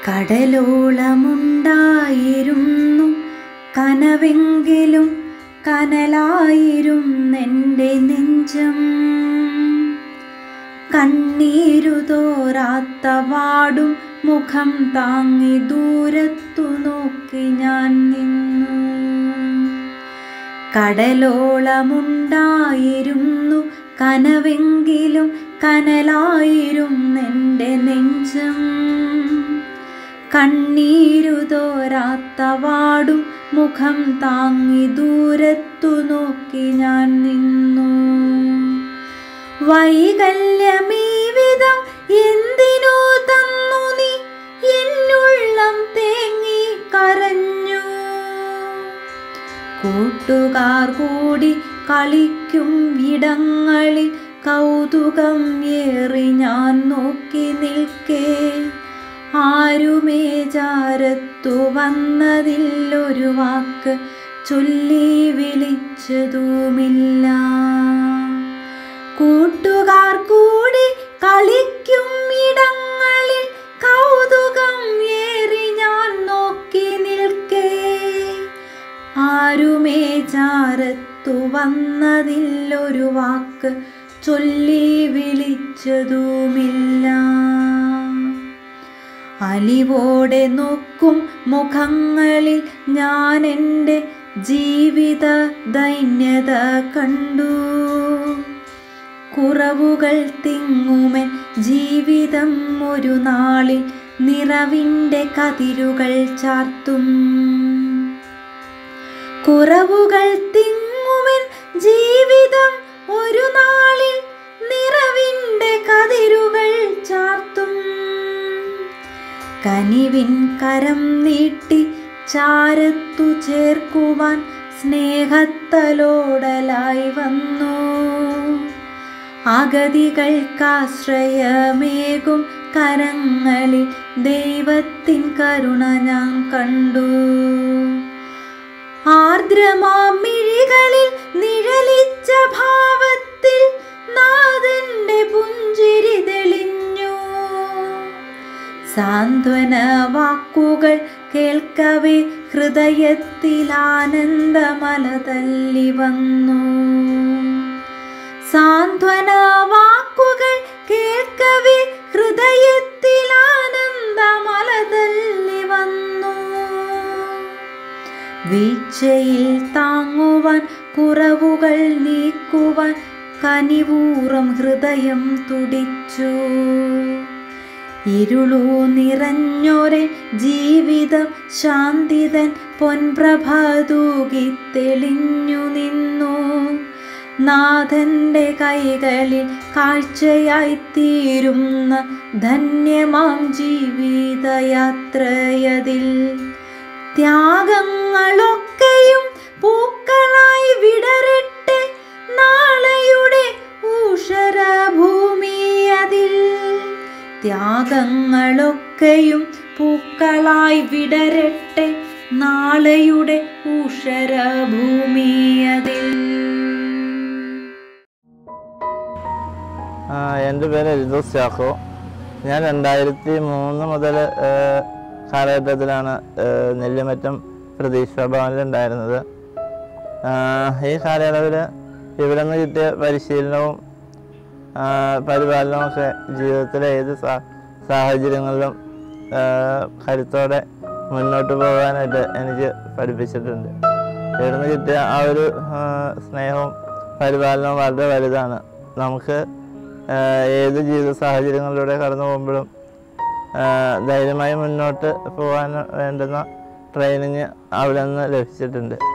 കടലോളമുണ്ടായിരുന്നു കനവെങ്കിലും കനലായിരുന്നെൻ്റെ നെഞ്ചം കണ്ണീരു തോരാത്ത വാടും മുഖം താങ്ങി ദൂരത്തു നോക്കി ഞാൻ നിന്നു കടലോളമുണ്ടായിരുന്നു കനവെങ്കിലും കനലായിരുന്നെൻ്റെ നെഞ്ചം കണ്ണീരു തോരാത്ത വാടും മുഖം താങ്ങി ദൂരത്തു നോക്കി ഞാൻ നിന്നു വൈകല്യമീ വിധം എന്തിനു തന്നു നീ എന്നുള്ളം തേങ്ങി കരഞ്ഞു കൂട്ടുകാർ കൂടി കളിക്കും ഇടങ്ങളിൽ കൗതുകം ഏറി ഞാൻ നോക്കി നിൽക്കേ ആരുമേ ചാരത്തു വന്നതില്ലൊരു വാക്ക് ചൊല്ലി വിളിച്ചതുമില്ല കൂട്ടുകാർ കൂടി കളിക്കും ഇടങ്ങളിൽ കൗതുകം ഏറി ഞാൻ നോക്കി നിൽക്കേ ആരുമേ ചാരത്തു വന്നതില്ലൊരു വാക്ക് ചൊല്ലി വിളിച്ചതുമില്ല അലിവോടെ നോക്കും മുഖങ്ങളിൽ ഞാൻ എൻ്റെ ജീവിത ദൈന്യത കണ്ടു കുറവുകൾ തിങ്ങുമൻ ജീവിതം ഒരു നാളിൽ നിറവിൻ്റെ കതിരുകൾ ചാർത്തും കുറവുകൾ തിങ്ങുമൻ ജീവിതം ഒരു നാളിൽ നിറവിൻ്റെ കതിരുകൾ ചാർത്തും കനിവിൻ കരം നീട്ടി ചാരത്തു ചേർക്കുവാൻ സ്നേഹത്തലോടലായി വന്നു അഗതികൾക്കാശ്രയമേകും കരങ്ങളിൽ ദൈവത്തിൻ കരുണ ഞാൻ കണ്ടു ആർദ്രമാമിഴികളിൽ നിഴലിച്ച ഭാവത്തിൽ നാഥന്റെ പുഞ്ചിരി തെളിഞ്ഞു സാന്ത്വന വാക്കുകൾ കേൾക്കവേ ഹൃദയത്തിൽ ആനന്ദമല തല്ലി വന്നു സാന്ത്വന വാക്കുകൾ കേൾക്കവേ ഹൃദയത്തിൽ ആനന്ദമല തല്ലി വന്നു വീഴ്ചയിൽ താങ്ങുവാൻ കുറവുകൾ നീക്കുവാൻ കനിവൂറം ഹൃദയം തുടിച്ചു ഇരുളു നിറഞ്ഞൊരെ ജീവിതം ശാന്തിതൻ പൊൻപ്രഭ തൂകി തെളിഞ്ഞു നിന്നു നാഥന്റെ കൈകളിൽ കാഴ്ചയായി തീരുന്ന ധന്യമാം ജീവിതയാത്രയതിൽ ത്യാഗങ്ങളൊക്കെയും പൂക്കളായി വിടരട്ടെ നാളെയുടെ ഊഷരഭൂമി അതിൽ ത്യാഗങ്ങളൊക്കെയും പൂക്കളായി വിടരട്ടെ നാളെയുടെ ഊഷരഭൂമി അതിൽ ആ, എൻ്റെ പേര് എൽദോസ് ചാക്കോ ഞാൻ രണ്ടായിരത്തി മൂന്ന് മുതൽ കാലഘട്ടത്തിലാണ് ആ, നെല്ലിമറ്റം പ്രതീക്ഷ ഭവനിലുണ്ടായിരുന്നത് ആ, ഈ കാലയളവിൽ ഇവിടെ നിന്ന് കിട്ടിയ പരിശീലനവും ആ, പരിപാലനവും ഒക്കെ ജീവിതത്തിലെ ഏത് സാ സാഹചര്യങ്ങളിലും ആ, കരുത്തോടെ മുന്നോട്ട് പോകാനായിട്ട് എനിക്ക് പഠിപ്പിച്ചിട്ടുണ്ട് ഇവിടെ നിന്ന് കിട്ടിയ ആ ഒരു ആ, സ്നേഹവും പരിപാലനവും വളരെ വലുതാണ് നമുക്ക് ആ, ഏത് ജീവിത സാഹചര്യങ്ങളിലൂടെ കടന്നു പോകുമ്പോഴും ആ, ധൈര്യമായി മുന്നോട്ട് പോകാൻ വേണ്ടുന്ന ട്രെയിനിങ് അവിടെ നിന്ന് ലഭിച്ചിട്ടുണ്ട്